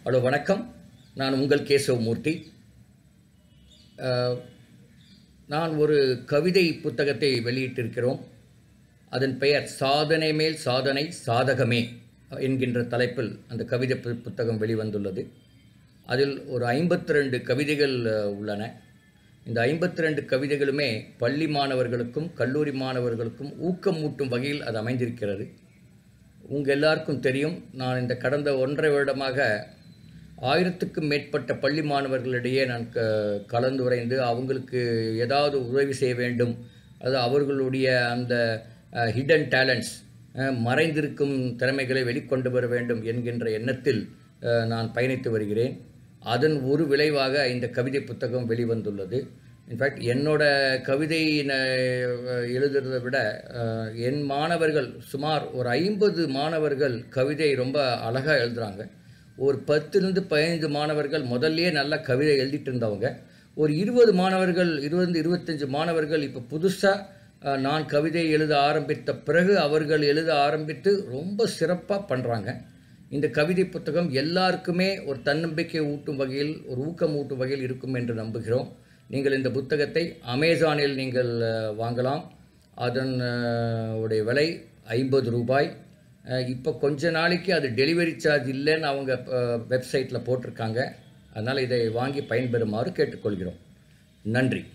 hello வணக்கம் நான் உங்கள் கேசவமூர்த்தி அஹ், நான் ஒரு கவிதை புத்தகத்தை வெளியிட்டிருக்கிறோம் அதன் பெயர் சாதனை மேல் சாதனை சாதகமே என்கின்ற தலைப்பில் அந்த கவிதை பு- புத்தகம் வெளிவந்துள்ளது அதில் ஒரு ஐம்பத்தி ரெண்டு கவிதைகள் அஹ், உள்ளன இந்த ஐம்பத்தி ரெண்டு கவிதைகளுமே பள்ளி மாணவர்களுக்கும் கல்லூரி மாணவர்களுக்கும் ஊக்கமூட்டும் வகையில் அது அமைந்திருக்கிறது உங்கள் எல்லாருக்கும் தெரியும் நான் இந்த கடந்த ஒன்றரை வருடமாக ஆயிரத்துக்கும் மேற்பட்ட பள்ளி மாணவர்களிடையே நான் க கலந்துரைந்து அவங்களுக்கு ஏதாவது உதவி செய்ய வேண்டும் அது அவர்களுடைய அந்த ஹிடன் டேலண்ட்ஸ் மறைந்திருக்கும் திறமைகளை வெளிக்கொண்டு வர வேண்டும் என்கின்ற எண்ணத்தில் அஹ், நான் பயணித்து வருகிறேன் அதன் ஒரு விளைவாக இந்த கவிதை புத்தகம் வெளிவந்துள்ளது இன்ஃபேக்ட் என்னோட கவிதை ந- எழுதுறதை விட அஹ், என் மாணவர்கள் சுமார் ஒரு ஐம்பது மாணவர்கள் கவிதை ரொம்ப அழகாக எழுதுறாங்க ஒரு பத்துலேருந்து பதினைந்து மாணவர்கள் முதல்லயே நல்லா கவிதை எழுதிட்டு இருந்தவங்க ஒரு இருபது மாணவர்கள் இருபது இருபத்தஞ்சு மாணவர்கள் இப்போ புதுசாக நான் கவிதை எழுத ஆரம்பித்த பிறகு அவர்கள் எழுத ஆரம்பித்து ரொம்ப சிறப்பாக பண்ணுறாங்க இந்த கவிதை புத்தகம் எல்லாருக்குமே ஒரு தன்னம்பிக்கை ஊட்டும் வகையில் ஒரு ஊக்கம் ஊட்டும் வகையில் இருக்கும் என்று நம்புகிறோம் நீங்கள் இந்த புத்தகத்தை அமேசானில் நீங்கள் அஹ், வாங்கலாம் அதன் அஹ், உடைய விலை ஐம்பது ரூபாய் அஹ், இப்போ கொஞ்ச நாளைக்கு அது டெலிவரி சார்ஜ் இல்லைன்னு அவங்க வெப்சைட்டில் போட்டிருக்காங்க அதனால் இதை வாங்கி பயன்பெறுமாறு கேட்டுக்கொள்கிறோம் நன்றி